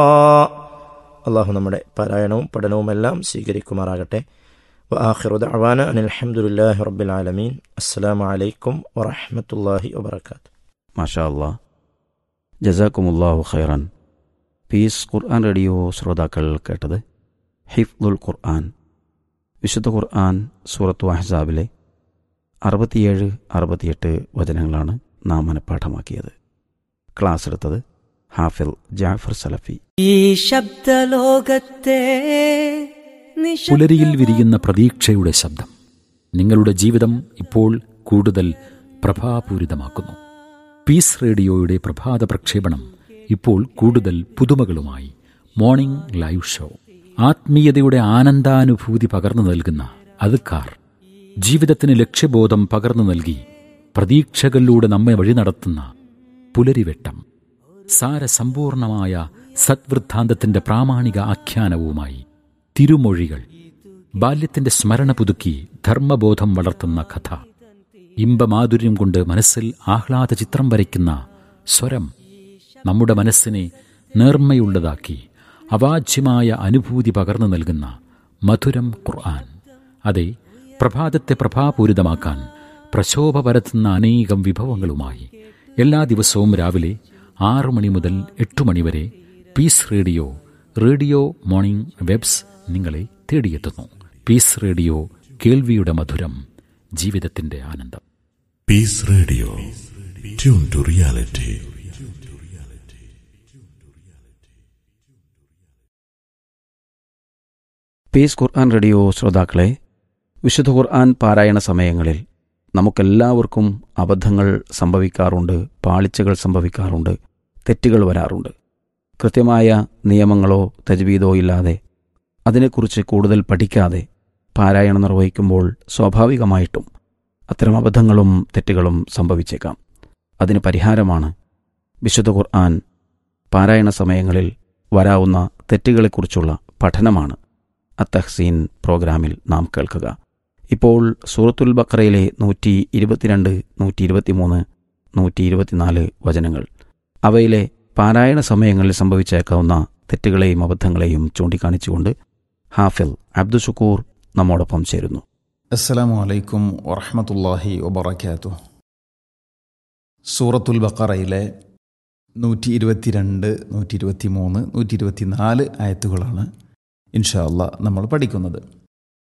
അള്ളാഹു നമ്മുടെ പാരായണവും പഠനവുമെല്ലാം സ്വീകരിക്കുമാറാകട്ടെ വആഖിറു ദഅവാന അനിൽ ഹംദുലില്ലാഹി റബ്ബിൽ ആലമീൻ അസ്സലാമു അലൈക്കും വറഹ്മത്തുള്ളാഹി വബറകാതുഹു മാഷാ അല്ലാ ജസാക്കുമുല്ലാഹു ഖൈറൻ പീസ് ഖുർആൻ റേഡിയോ ശ്രോതാക്കൾ കേട്ടത് ഹിഫ്ദുൽ ഖുർആൻ വിശുദ്ധ ഖുർആൻ സൂറത്തു അഹ്സാബിലെ അറുപത്തിയേഴ് അറുപത്തിയെട്ട് വചനങ്ങളാണ് നാം മനഃപ്പാഠമാക്കിയത് ക്ലാസ് എടുത്തത് ഹാഫിൽ ജാഫർ സലഫി ഈ ശബ്ദലോകത്തെ നിശബ്ദ- പുലരിയിൽ വിരിയുന്ന പ്രതീക്ഷയുടെ ശബ്ദം നിങ്ങളുടെ ജീവിതം ഇപ്പോൾ കൂടുതൽ പ്രഭാപൂരിതമാക്കുന്നു പീസ് റേഡിയോയുടെ പ്രഭാത പ്രക്ഷേപണം ഇപ്പോൾ കൂടുതൽ പുതുമകളുമായി മോർണിംഗ് ലൈവ് ഷോ ആത്മീയതയുടെ ആനന്ദാനുഭൂതി പകർന്നു നൽകുന്ന അതുക്കാർ ജീവിതത്തിന് ലക്ഷ്യബോധം പകർന്നു നൽകി പ്രതീക്ഷകളിലൂടെ നമ്മെ വഴി നടത്തുന്ന പുലരിവെട്ടം സാരസമ്പൂർണമായ സദ്വൃദ്ധാന്തത്തിന്റെ പ്രാമാണിക ആഖ്യാനവുമായി തിരുമൊഴികൾ ബാല്യത്തിന്റെ സ്മരണ പുതുക്കി ധർമ്മബോധം വളർത്തുന്ന കഥ ഇമ്പമാധുര്യം കൊണ്ട് മനസ്സിൽ ആഹ്ലാദ ചിത്രം വരയ്ക്കുന്ന സ്വരം നമ്മുടെ മനസ്സിനെ നേർമ്മയുള്ളതാക്കി അവാച്യമായ അനുഭൂതി പകർന്നു നൽകുന്ന മധുരം ഖുർആൻ അതെ പ്രഭാതത്തെ പ്രഭാപൂരിതമാക്കാൻ പ്രശോഭ പരത്തുന്ന അനേകം വിഭവങ്ങളുമായി എല്ലാ ദിവസവും രാവിലെ ആറു മണി മുതൽ എട്ടു മണി വരെ peace radio radio morning waves നിങ്ങളെ തേടിയെത്തുന്നു പീസ് റേഡിയോ കേൾവിയുടെ മധുരം ജീവിതത്തിന്റെ ആനന്ദം Peace Radio. Tune to reality. Peace ഖുർആൻ റേഡിയോ ശ്രോതാക്കളെ വിശുദ്ധ ഖുർആൻ പാരായണ സമയങ്ങളിൽ നമുക്കെല്ലാവർക്കും അബദ്ധങ്ങൾ സംഭവിക്കാറുണ്ട് പാളിച്ചകൾ സംഭവിക്കാറുണ്ട് തെറ്റുകൾ വരാറുണ്ട് കൃത്യമായ നിയമങ്ങളോ തജ്വീദോ ഇല്ലാതെ അതിനെക്കുറിച്ച് കൂടുതൽ പഠിക്കാതെ പാരായണം നിർവഹിക്കുമ്പോൾ സ്വാഭാവികമായിട്ടും അത്തരം അബദ്ധങ്ങളും തെറ്റുകളും സംഭവിച്ചേക്കാം അതിന് പരിഹാരമാണ് വിശുദ്ധ ഖുർആൻ പാരായണ സമയങ്ങളിൽ വരാവുന്ന തെറ്റുകളെക്കുറിച്ചുള്ള പഠനമാണ് അത്തഹ്സീൻ പ്രോഗ്രാമിൽ നാം കേൾക്കുക ഇപ്പോൾ സൂറത്തുൽ ബക്രയിലെ നൂറ്റി ഇരുപത്തിരണ്ട് നൂറ്റി ഇരുപത്തിമൂന്ന് നൂറ്റി ഇരുപത്തിനാല് വചനങ്ങൾ അവയിലെ പാരായണ സമയങ്ങളിൽ സംഭവിച്ചേക്കാവുന്ന തെറ്റുകളെയും അബദ്ധങ്ങളെയും ചൂണ്ടിക്കാണിച്ചുകൊണ്ട് ഹാഫിൽ അബ്ദുഷുക്കൂർ നമ്മോടൊപ്പം ചേരുന്നു അസ്സലാമു അലൈക്കും വറഹമത്തല്ലാഹി വബറക്കാത്തു സൂറത്തുൽ ബക്കറയിലെ നൂറ്റി ഇരുപത്തിരണ്ട് നൂറ്റി ഇരുപത്തി മൂന്ന് നൂറ്റി ഇരുപത്തി നാല് ആയത്തുകളാണ് ഇൻഷാ അള്ളാ നമ്മൾ പഠിക്കുന്നത്